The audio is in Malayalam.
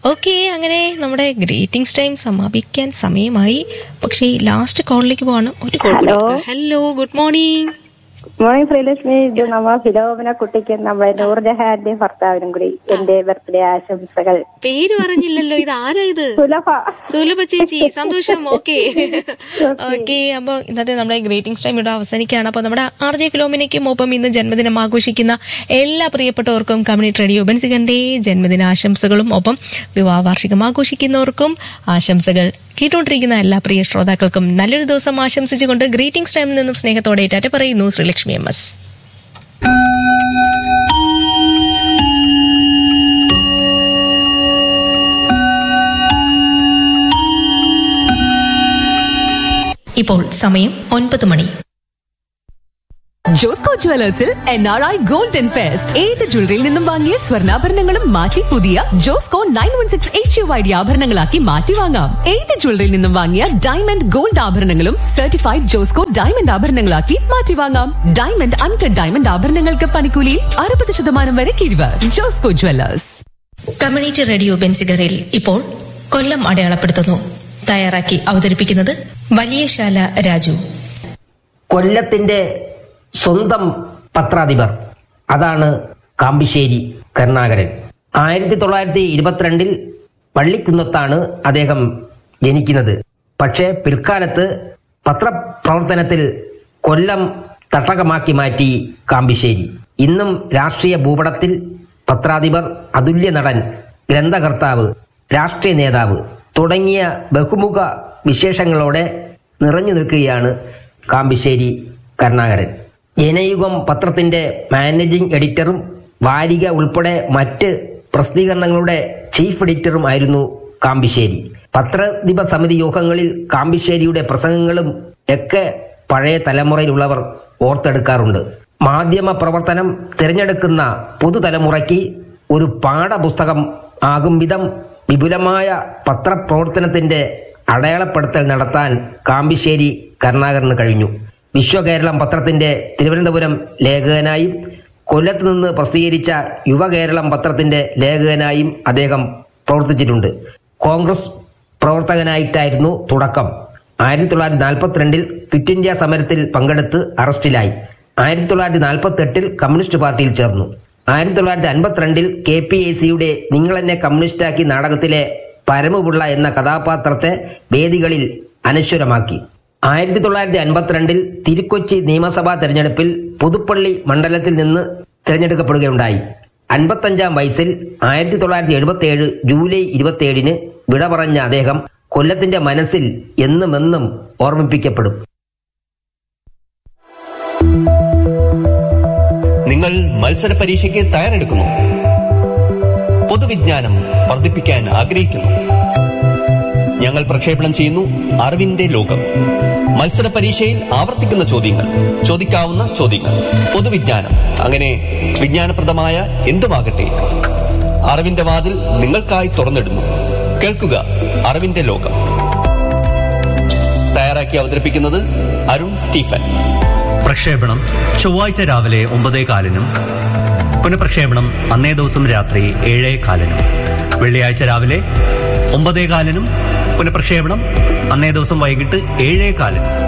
ഓക്കെ അങ്ങനെ നമ്മുടെ ഗ്രീറ്റിംഗ്സ് ടൈം സമാപിക്കാൻ സമയമായി പക്ഷേ ലാസ്റ്റ് കോളിലേക്ക് പോവാണ് ഒരു call hello. Hello good morning morning Sreelakshmi ഇത് നമ്മ ഫിലോമിന കുട്ടിക്ക് നമ്മുടെ നൂർജഹാന്റെ ഭർത്താവിനും കൂടി എന്റെ ബർത്ത്ഡേ ആശംസകൾ പേര് പറഞ്ഞില്ലല്ലോ ഇത് ആരാ ഇത് സുലഭ സുലഭ ചേച്ചി സന്തോഷം ഓക്കെ ഓക്കെ അപ്പൊ ഇന്നത്തെ നമ്മുടെ ഗ്രീറ്റിംഗ്സ് ടൈം ഇവിടെ അവസാനിക്കുകയാണ് അപ്പൊ നമ്മുടെ ആർ ജെ ഫിലോമിനയ്ക്കും ഒപ്പം ഇന്ന് ജന്മദിനം ആഘോഷിക്കുന്ന എല്ലാ പ്രിയപ്പെട്ടവർക്കും കമ്മ്യൂണിറ്റി റേഡിയോ ബെൻസികന്റെ ജന്മദിന ആശംസകളും ഒപ്പം വിവാഹ വാർഷികം ആഘോഷിക്കുന്നവർക്കും ആശംസകൾ കേട്ടുകൊണ്ടിരിക്കുന്ന എല്ലാ പ്രിയ ശ്രോതാക്കൾക്കും നല്ലൊരു ദിവസം ആശംസിച്ചുകൊണ്ട് ഗ്രീറ്റിംഗ്സ് ടൈമിൽ നിന്നും സ്നേഹത്തോടെ ടാറ്റ പറയുന്നു ശ്രീലക്ഷ്മി എം എസ് ഇപ്പോൾ സമയം ഒൻപത് മണി ജോസ്കോ ജുവലേഴ്സിൽ N R I golden fest ഏത് ജ്വല്ലറിയിൽ നിന്നും വാങ്ങിയ സ്വർണ്ണാഭരണങ്ങളും മാറ്റി പുതിയ Josco nine one six H U I D ആഭരണങ്ങളാക്കി മാറ്റി വാങ്ങാം ഏത് ജ്വല്ലറിയിൽ നിന്നും വാങ്ങിയ ഡയമണ്ട് ഗോൾഡ് ആഭരണങ്ങളും സർട്ടിഫൈഡ് ജോസ്കോ ഡയമണ്ട് ആഭരണങ്ങളാക്കി മാറ്റി വാങ്ങാം ഡയമണ്ട് അൺകട്ട് ഡയമണ്ട് ആഭരണങ്ങൾക്ക് പണിക്കൂലിയിൽ അറുപത് ശതമാനം വരെ കിഴിവ് ജോസ്കോ ജുവലേഴ്സ് കമ്മ്യൂണിറ്റി റേഡിയോ ബെൻസിഗറിൽ ഇപ്പോൾ കൊല്ലം അടയാളപ്പെടുത്തുന്നു തയ്യാറാക്കി അവതരിപ്പിക്കുന്നത് വലിയശാല രാജു കൊല്ലത്തിന്റെ സ്വന്തം പത്രാധിപർ അതാണ് കാമ്പിശ്ശേരി കരുണാകരൻ ആയിരത്തി തൊള്ളായിരത്തി ഇരുപത്തിരണ്ടിൽ പള്ളിക്കുന്നത്താണ് അദ്ദേഹം ജനിക്കുന്നത് പക്ഷേ പിൽക്കാലത്ത് പത്രപ്രവർത്തനത്തിൽ കൊല്ലം തട്ടകമാക്കി മാറ്റി കാമ്പിശ്ശേരി ഇന്നും രാഷ്ട്രീയ ഭൂപടത്തിൽ പത്രാധിപർ അതുല്യ നടൻ ഗ്രന്ഥകർത്താവ് രാഷ്ട്രീയ നേതാവ് തുടങ്ങിയ ബഹുമുഖ വിശേഷങ്ങളോടെ നിറഞ്ഞു നിൽക്കുകയാണ് കാമ്പിശ്ശേരി കരുണാകരൻ ജനയുഗം പത്രത്തിന്റെ മാനേജിംഗ് എഡിറ്ററും വാരിക ഉൾപ്പെടെ മറ്റ് പ്രസിദ്ധീകരണങ്ങളുടെ ചീഫ് എഡിറ്ററും ആയിരുന്നു കാമ്പിശ്ശേരി പത്രദിപ സമിതി യോഗങ്ങളിൽ കാമ്പിശ്ശേരിയുടെ പ്രസംഗങ്ങളും ഒക്കെ പഴയ തലമുറയിലുള്ളവർ ഓർത്തെടുക്കാറുണ്ട് മാധ്യമ പ്രവർത്തനം തിരഞ്ഞെടുക്കുന്ന പുതുതലമുറയ്ക്ക് ഒരു പാഠപുസ്തകം ആകും വിധം വിപുലമായ പത്രപ്രവർത്തനത്തിന്റെ അടയാളപ്പെടുത്തൽ നടത്താൻ കാമ്പിശ്ശേരി കരുണാകരന് കഴിഞ്ഞു വിശ്വകേരളം പത്രത്തിന്റെ തിരുവനന്തപുരം ലേഖകനായും കൊല്ലത്ത് നിന്ന് പ്രസിദ്ധീകരിച്ച യുവകേരളം പത്രത്തിന്റെ ലേഖകനായും അദ്ദേഹം പ്രവർത്തിച്ചിട്ടുണ്ട് കോൺഗ്രസ് പ്രവർത്തകനായിട്ടായിരുന്നു തുടക്കം ആയിരത്തി തൊള്ളായിരത്തി നാൽപ്പത്തിരണ്ടിൽ ക്വിറ്റ് ഇന്ത്യ സമരത്തിൽ പങ്കെടുത്ത് അറസ്റ്റിലായി ആയിരത്തി തൊള്ളായിരത്തി നാൽപ്പത്തി എട്ടിൽ കമ്മ്യൂണിസ്റ്റ് പാർട്ടിയിൽ ചേർന്നു ആയിരത്തി തൊള്ളായിരത്തി അൻപത്തിരണ്ടിൽ കെ പി എ സിയുടെ നിങ്ങളെന്നെ കമ്മ്യൂണിസ്റ്റാക്കി നാടകത്തിലെ പരമപിള്ള എന്ന കഥാപാത്രത്തെ വേദികളിൽ അനശ്വരമാക്കി ആയിരത്തി തൊള്ളായിരത്തി അൻപത്തിരണ്ടിൽ തിരുക്കൊച്ചി നിയമസഭാ തെരഞ്ഞെടുപ്പിൽ പുതുപ്പള്ളി മണ്ഡലത്തിൽ നിന്ന് തിരഞ്ഞെടുക്കപ്പെടുകയുണ്ടായി അൻപത്തഞ്ചാം വയസ്സിൽ ആയിരത്തി തൊള്ളായിരത്തി എഴുപത്തി ഏഴ് ജൂലൈ ഇരുപത്തിയേഴിന് വിട പറഞ്ഞ അദ്ദേഹം കൊല്ലത്തിന്റെ മനസ്സിൽ എന്നുമെന്നും ഓർമ്മിപ്പിക്കപ്പെടും നിങ്ങൾ മത്സര പരീക്ഷയ്ക്ക് തയ്യാറെടുക്കുന്നു പൊതുവിജ്ഞാനം വർദ്ധിപ്പിക്കാൻ ആഗ്രഹിക്കുന്നു ഞങ്ങൾ പ്രക്ഷേപണം ചെയ്യുന്നു അറിവിന്റെ ലോകം മത്സര പരീക്ഷയിൽ ആവർത്തിക്കുന്ന ചോദ്യങ്ങൾ ചോദിക്കാവുന്ന ചോദ്യങ്ങൾ പൊതുവിജ്ഞാനം അങ്ങനെ വിജ്ഞാനപ്രദമായ എന്തുമാകട്ടെ അറിവിന്റെ വാതിൽ നിങ്ങൾക്കായി തുറന്നിടുന്നു കേൾക്കുക അറിവിന്റെ ലോകം തയ്യാറാക്കി അവതരിപ്പിക്കുന്നത് അരുൺ സ്റ്റീഫൻ പ്രക്ഷേപണം ചൊവ്വാഴ്ച രാവിലെ ഒമ്പതേ കാലിനും പുനഃപ്രക്ഷേപണം അന്നേ ദിവസം രാത്രി ഏഴേ കാലിനും വെള്ളിയാഴ്ച രാവിലെ ഒമ്പതേ കാലിനും പുനഃപ്രക്ഷേപണം അന്നേ ദിവസം വൈകിട്ട് ഏഴേ കാലിനും